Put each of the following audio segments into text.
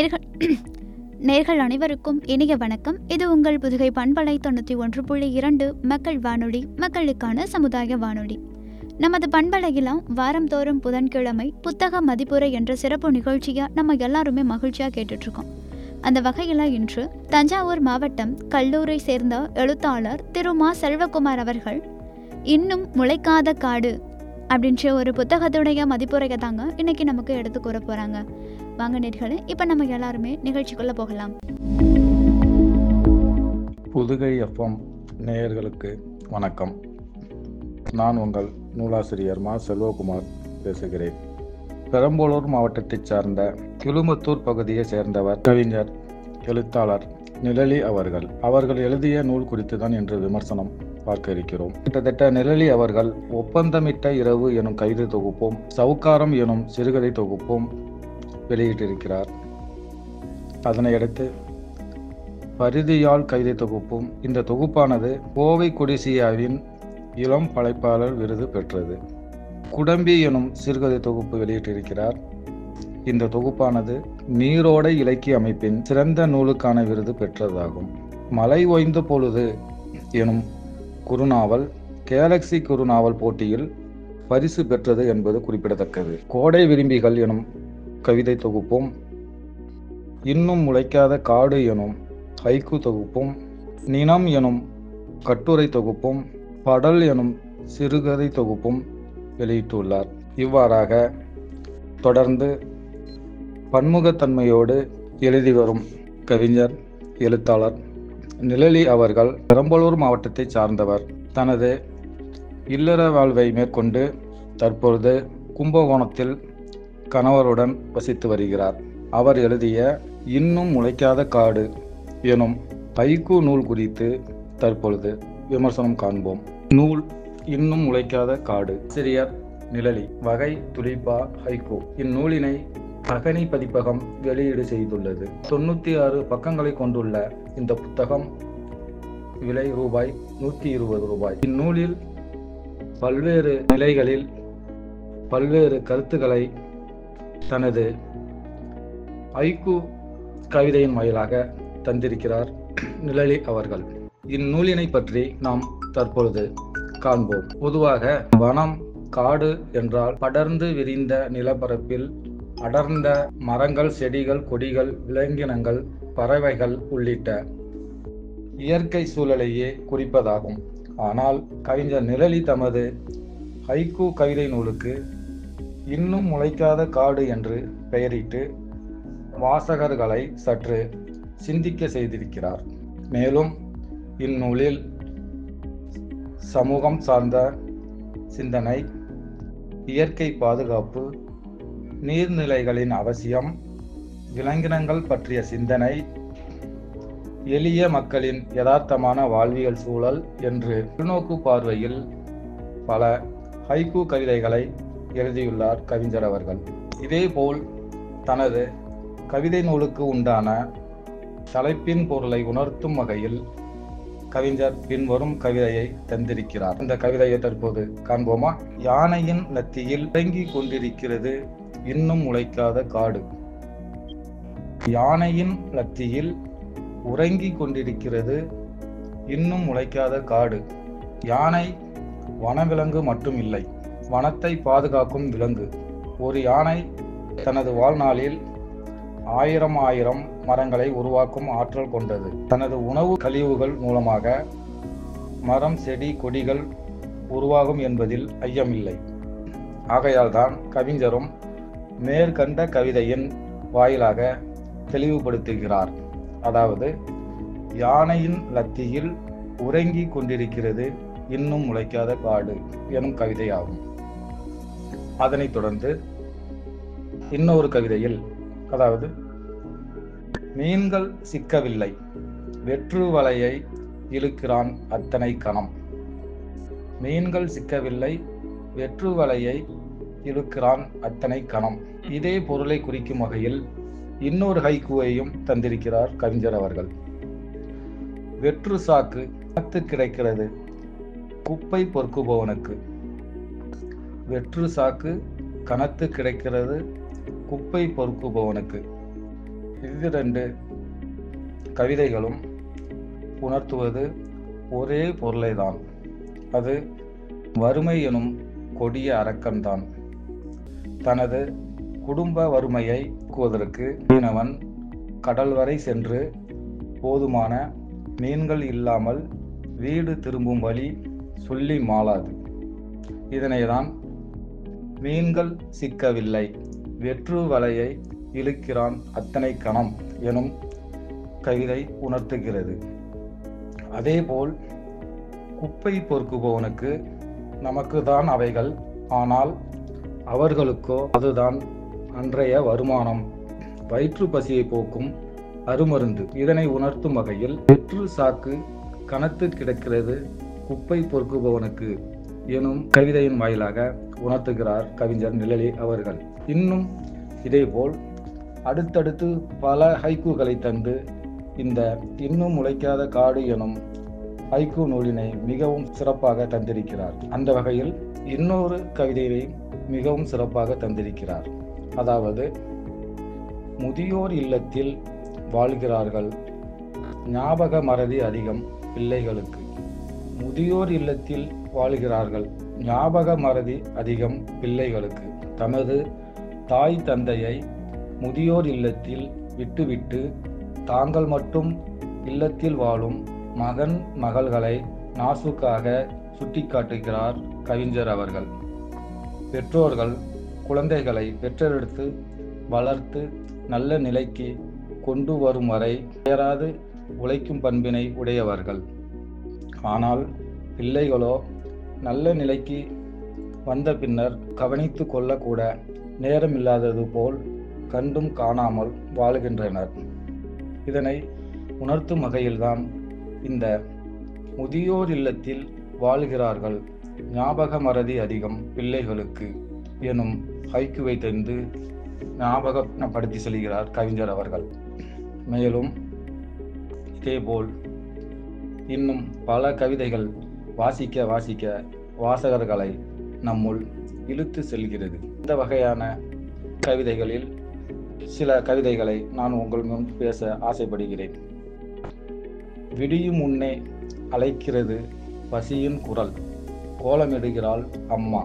நேர்கள் நேர்கள் அனைவருக்கும் இனிய வணக்கம் இது உங்கள் புதுகை பண்பலை தொண்ணூற்றி ஒன்று புள்ளி இரண்டு மக்கள் வானொலி மக்களுக்கான சமுதாய வானொலி நமது பண்பலையிலாம் வாரந்தோறும் புதன்கிழமை புத்தக மதிப்புரை என்ற சிறப்பு நிகழ்ச்சியை நம்ம எல்லாருமே மகிழ்ச்சியாக கேட்டுட்ருக்கோம் அந்த வகையில் இன்று தஞ்சாவூர் மாவட்டம் கல்லூரை சேர்ந்த எழுத்தாளர் திரு மா செல்வகுமார் அவர்கள் இன்னும் முளைக்காத காடு அப்படின்ற ஒரு புத்தகத்துடைய மதிப்புரையை தாங்க இன்னைக்கு நமக்கு எடுத்து கூற போகிறாங்க வாங்க நேர்களே இப்போ நம்ம எல்லாருமே நிகழ்ச்சிக்குள்ளே போகலாம் புதுகை எஃப்எம் நேயர்களுக்கு வணக்கம் நான் உங்கள் நூலாசிரியர் மா செல்வகுமார் பேசுகிறேன் பெரம்பலூர் மாவட்டத்தைச் சார்ந்த கிளுமத்தூர் பகுதியை சேர்ந்தவர் கவிஞர் எழுத்தாளர் நிழலி அவர்கள் அவர்கள் எழுதிய நூல் குறித்து தான் இன்று விமர்சனம் பார்க்க இருக்கிறோம் கிட்டத்தட்ட நிழலி அவர்கள் ஒப்பந்தமிட்ட இரவு எனும் கைது தொகுப்பும் சவுக்காரம் எனும் சிறுகதை தொகுப்பும் வெளியிட்டிருக்கிறார் அதனையடுத்து பரிதியால் கைதை தொகுப்பும் இந்த தொகுப்பானது கோவை கொடிசியாவின் இளம் படைப்பாளர் விருது பெற்றது குடம்பி எனும் சிறுகதை தொகுப்பு வெளியிட்டிருக்கிறார் இந்த தொகுப்பானது நீரோடை இலக்கிய அமைப்பின் சிறந்த நூலுக்கான விருது பெற்றதாகும் மலை ஓய்ந்த பொழுது எனும் குறுநாவல் கேலக்சி குறுநாவல் போட்டியில் பரிசு பெற்றது என்பது குறிப்பிடத்தக்கது கோடை விரும்பிகள் எனும் கவிதை தொகுப்பும் இன்னும் முளைக்காத காடு எனும் ஹைக்கு தொகுப்பும் நினம் எனும் கட்டுரை தொகுப்பும் படல் எனும் சிறுகதை தொகுப்பும் வெளியிட்டுள்ளார் இவ்வாறாக தொடர்ந்து பன்முகத்தன்மையோடு எழுதி வரும் கவிஞர் எழுத்தாளர் நிழலி அவர்கள் பெரம்பலூர் மாவட்டத்தைச் சார்ந்தவர் தனது இல்லற வாழ்வை மேற்கொண்டு தற்பொழுது கும்பகோணத்தில் கணவருடன் வசித்து வருகிறார் அவர் எழுதிய இன்னும் முளைக்காத காடு எனும் ஹைக்கூ நூல் குறித்து தற்பொழுது விமர்சனம் காண்போம் நூல் இன்னும் முளைக்காத காடு சிறியர் நிழலி வகை துளிப்பா ஹைக்கூ இந்நூலினை அகனி பதிப்பகம் வெளியீடு செய்துள்ளது தொண்ணூத்தி ஆறு பக்கங்களை கொண்டுள்ள இந்த புத்தகம் விலை ரூபாய் நூற்றி இருபது ரூபாய் இந்நூலில் பல்வேறு நிலைகளில் பல்வேறு கருத்துக்களை தனது ஐக்கு கவிதையின் வாயிலாக தந்திருக்கிறார் நிழலி அவர்கள் இந்நூலினை பற்றி நாம் தற்பொழுது காண்போம் பொதுவாக வனம் காடு என்றால் படர்ந்து விரிந்த நிலப்பரப்பில் அடர்ந்த மரங்கள் செடிகள் கொடிகள் விலங்கினங்கள் பறவைகள் உள்ளிட்ட இயற்கை சூழலையே குறிப்பதாகும் ஆனால் கவிஞர் நிழலி தமது ஹைக்கூ கவிதை நூலுக்கு இன்னும் முளைக்காத காடு என்று பெயரிட்டு வாசகர்களை சற்று சிந்திக்க செய்திருக்கிறார் மேலும் இந்நூலில் சமூகம் சார்ந்த சிந்தனை இயற்கை பாதுகாப்பு நீர்நிலைகளின் அவசியம் விலங்கினங்கள் பற்றிய சிந்தனை எளிய மக்களின் யதார்த்தமான வாழ்வியல் சூழல் என்று உள்நோக்கு பார்வையில் பல ஹைக்கூ கவிதைகளை எழுதியுள்ளார் கவிஞர் அவர்கள் இதேபோல் தனது கவிதை நூலுக்கு உண்டான தலைப்பின் பொருளை உணர்த்தும் வகையில் கவிஞர் பின்வரும் கவிதையை தந்திருக்கிறார் இந்த கவிதையை தற்போது காண்போமா யானையின் நத்தியில் இறங்கி கொண்டிருக்கிறது இன்னும் உழைக்காத காடு யானையின் லத்தியில் உறங்கி கொண்டிருக்கிறது இன்னும் உழைக்காத காடு யானை வனவிலங்கு மட்டும் இல்லை வனத்தை பாதுகாக்கும் விலங்கு ஒரு யானை தனது வாழ்நாளில் ஆயிரம் ஆயிரம் மரங்களை உருவாக்கும் ஆற்றல் கொண்டது தனது உணவு கழிவுகள் மூலமாக மரம் செடி கொடிகள் உருவாகும் என்பதில் ஐயமில்லை ஆகையால்தான் கவிஞரும் மேற்கண்ட கவிதையின் வாயிலாக தெளிவுபடுத்துகிறார் அதாவது யானையின் லத்தியில் உறங்கி கொண்டிருக்கிறது இன்னும் முளைக்காத காடு எனும் கவிதையாகும் அதனைத் தொடர்ந்து இன்னொரு கவிதையில் அதாவது மீன்கள் சிக்கவில்லை வெற்று வலையை இழுக்கிறான் அத்தனை கணம் மீன்கள் சிக்கவில்லை வெற்று வலையை இழுக்கிறான் அத்தனை கணம் இதே பொருளை குறிக்கும் வகையில் இன்னொரு ஹைக்குவையும் தந்திருக்கிறார் கவிஞர் அவர்கள் வெற்று சாக்கு கத்து கிடைக்கிறது குப்பை பொறுக்குபவனுக்கு வெற்று சாக்கு கனத்து கிடைக்கிறது குப்பை பொறுக்குபவனுக்கு இவ்விரண்டு கவிதைகளும் உணர்த்துவது ஒரே பொருளைதான் அது வறுமை எனும் கொடிய அரக்கன்தான் தனது குடும்ப வறுமையை போக்குவதற்கு மீனவன் கடல் வரை சென்று போதுமான மீன்கள் இல்லாமல் வீடு திரும்பும் வழி சொல்லி மாளாது இதனைதான் மீன்கள் சிக்கவில்லை வெற்று வலையை இழுக்கிறான் அத்தனை கணம் எனும் கவிதை உணர்த்துகிறது அதேபோல் குப்பை பொறுக்குபவனுக்கு நமக்கு தான் அவைகள் ஆனால் அவர்களுக்கோ அதுதான் அன்றைய வருமானம் வயிற்று பசியை போக்கும் அருமருந்து இதனை உணர்த்தும் வகையில் வெற்று சாக்கு கனத்து கிடக்கிறது குப்பை பொறுக்குபவனுக்கு எனும் கவிதையின் வாயிலாக உணர்த்துகிறார் கவிஞர் நிழலி அவர்கள் இன்னும் இதேபோல் அடுத்தடுத்து பல ஹைக்கூகளை தந்து இந்த இன்னும் முளைக்காத காடு எனும் ஹைக்கூ நூலினை மிகவும் சிறப்பாக தந்திருக்கிறார் அந்த வகையில் இன்னொரு கவிதையை மிகவும் சிறப்பாக தந்திருக்கிறார் அதாவது முதியோர் இல்லத்தில் வாழ்கிறார்கள் ஞாபக மறதி அதிகம் பிள்ளைகளுக்கு முதியோர் இல்லத்தில் வாழ்கிறார்கள் ஞாபக மறதி அதிகம் பிள்ளைகளுக்கு தமது தாய் தந்தையை முதியோர் இல்லத்தில் விட்டுவிட்டு தாங்கள் மட்டும் இல்லத்தில் வாழும் மகன் மகள்களை நாசுக்காக சுட்டிக்காட்டுகிறார் கவிஞர் அவர்கள் பெற்றோர்கள் குழந்தைகளை பெற்றெடுத்து வளர்த்து நல்ல நிலைக்கு கொண்டு வரும் வரை பெயராது உழைக்கும் பண்பினை உடையவர்கள் ஆனால் பிள்ளைகளோ நல்ல நிலைக்கு வந்த பின்னர் கவனித்து கொள்ளக்கூட நேரமில்லாதது போல் கண்டும் காணாமல் வாழுகின்றனர் இதனை உணர்த்தும் வகையில்தான் இந்த முதியோர் இல்லத்தில் வாழ்கிறார்கள் ஞாபக மறதி அதிகம் பிள்ளைகளுக்கு எனும் ஹைக்குவை தந்து ஞாபகப்படுத்தி செல்கிறார் கவிஞர் அவர்கள் மேலும் இதேபோல் இன்னும் பல கவிதைகள் வாசிக்க வாசிக்க வாசகர்களை நம்முள் இழுத்து செல்கிறது இந்த வகையான கவிதைகளில் சில கவிதைகளை நான் உங்கள் முன் பேச ஆசைப்படுகிறேன் விடியும் முன்னே அழைக்கிறது பசியின் குரல் கோலமிடுகிறாள் அம்மா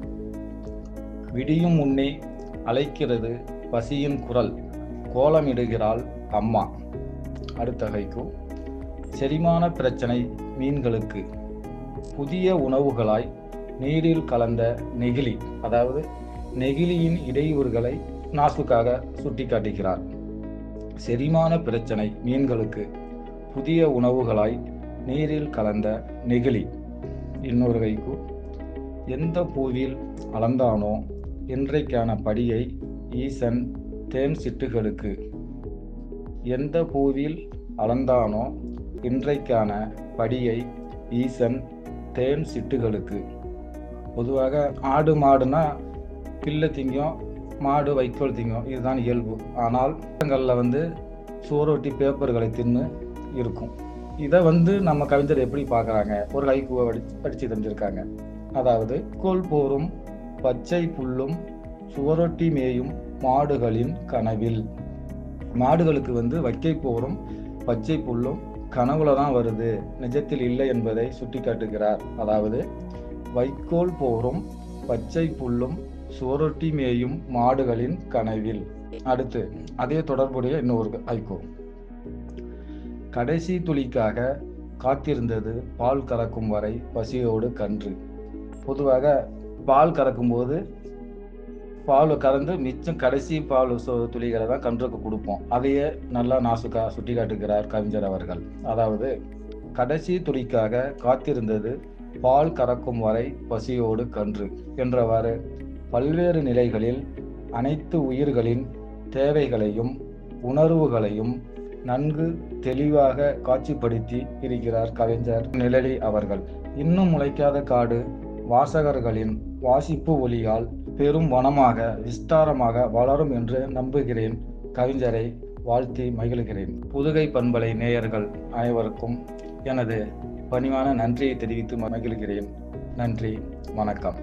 விடியும் முன்னே அழைக்கிறது பசியின் குரல் கோலமிடுகிறாள் அம்மா அடுத்த கைக்கு செரிமான பிரச்சனை மீன்களுக்கு புதிய உணவுகளாய் நீரில் கலந்த நெகிழி அதாவது நெகிழியின் இடையூறுகளை நாசுக்காக சுட்டிக்காட்டுகிறார் செரிமான பிரச்சனை மீன்களுக்கு புதிய உணவுகளாய் நீரில் கலந்த நெகிழி இன்னொரு கைக்கு எந்த பூவில் அளந்தானோ இன்றைக்கான படியை ஈசன் தேன் சிட்டுகளுக்கு எந்த பூவில் அளந்தானோ இன்றைக்கான படியை ஈசன் தேன் சிட்டுகளுக்கு பொதுவாக ஆடு மாடுனா பிள்ளை திங்கும் மாடு வைக்கோல் திங்கும் இதுதான் இயல்பு ஆனால் இடங்களில் வந்து சோறொட்டி பேப்பர்களை தின்னு இருக்கும் இதை வந்து நம்ம கவிஞர் எப்படி பார்க்குறாங்க ஒரு ஹைக்கூவை படி படித்து தெரிஞ்சிருக்காங்க அதாவது கோல் போரும் பச்சை புல்லும் சுவரொட்டி மேயும் மாடுகளின் கனவில் மாடுகளுக்கு வந்து வைக்கை போரும் பச்சை புல்லும் கனவுல தான் வருது நிஜத்தில் இல்லை என்பதை சுட்டிக்காட்டுகிறார் அதாவது வைக்கோல் போரும் பச்சை புல்லும் சுவரொட்டி மேயும் மாடுகளின் கனவில் அடுத்து அதே தொடர்புடைய இன்னொரு ஐக்கோ கடைசி துளிக்காக காத்திருந்தது பால் கறக்கும் வரை பசியோடு கன்று பொதுவாக பால் கறக்கும்போது பால் கறந்து மிச்சம் கடைசி பால் சொ- துளிகளை தான் கன்றுக்கு கொடுப்போம் அதையே நல்லா நாசுக்கா சுட்டி காட்டுகிறார் கவிஞர் அவர்கள் அதாவது கடைசி துளிக்காக காத்திருந்தது பால் கறக்கும் வரை பசியோடு கன்று என்றவாறு பல்வேறு நிலைகளில் அனைத்து உயிர்களின் தேவைகளையும் உணர்வுகளையும் நன்கு தெளிவாக காட்சிப்படுத்தி இருக்கிறார் கவிஞர் நிழலி அவர்கள் இன்னும் முளைக்காத காடு வாசகர்களின் வாசிப்பு ஒளியால் பெரும் வனமாக விஸ்தாரமாக வளரும் என்று நம்புகிறேன் கவிஞரை வாழ்த்தி மகிழ்கிறேன் புதுகை பண்பலை நேயர்கள் அனைவருக்கும் எனது பணிவான நன்றியை தெரிவித்து மகிழ்கிறேன் நன்றி வணக்கம்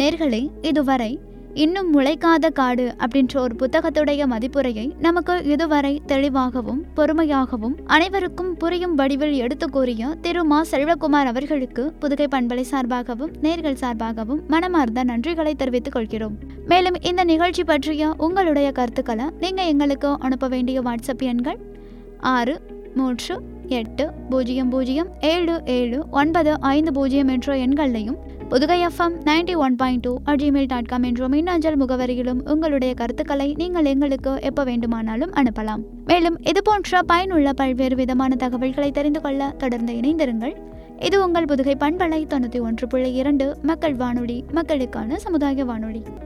நேர்களே இதுவரை இன்னும் முளைக்காத காடு அப்படின்ற ஒரு புத்தகத்துடைய மதிப்புரையை நமக்கு இதுவரை தெளிவாகவும் பொறுமையாகவும் அனைவருக்கும் புரியும் வடிவில் எடுத்து கூறிய திரு மா செல்வகுமார் அவர்களுக்கு புதுகை பண்பலை சார்பாகவும் நேர்கள் சார்பாகவும் மனமார்ந்த நன்றிகளை தெரிவித்துக் கொள்கிறோம் மேலும் இந்த நிகழ்ச்சி பற்றிய உங்களுடைய கருத்துக்களை நீங்கள் எங்களுக்கு அனுப்ப வேண்டிய வாட்ஸ்அப் எண்கள் ஆறு மூன்று எட்டு பூஜ்ஜியம் பூஜ்ஜியம் ஏழு ஏழு ஒன்பது ஐந்து பூஜ்ஜியம் என்ற எண்களையும் Pudugai FM ninety one point two at Gmail dot com என்ற மின்னஞ்சல் முகவரியிலும் உங்களுடைய கருத்துக்களை நீங்கள் எங்களுக்கு எப்போ வேண்டுமானாலும் அனுப்பலாம் மேலும் இது போன்ற பயனுள்ள பல்வேறு விதமான தகவல்களை தெரிந்து கொள்ள தொடர்ந்து இணைந்திருங்கள் இது உங்கள் புதுகை பண்பலை தொண்ணூற்றி ஒன்று புள்ளி இரண்டு மக்கள் வானொலி மக்களுக்கான சமுதாய வானொலி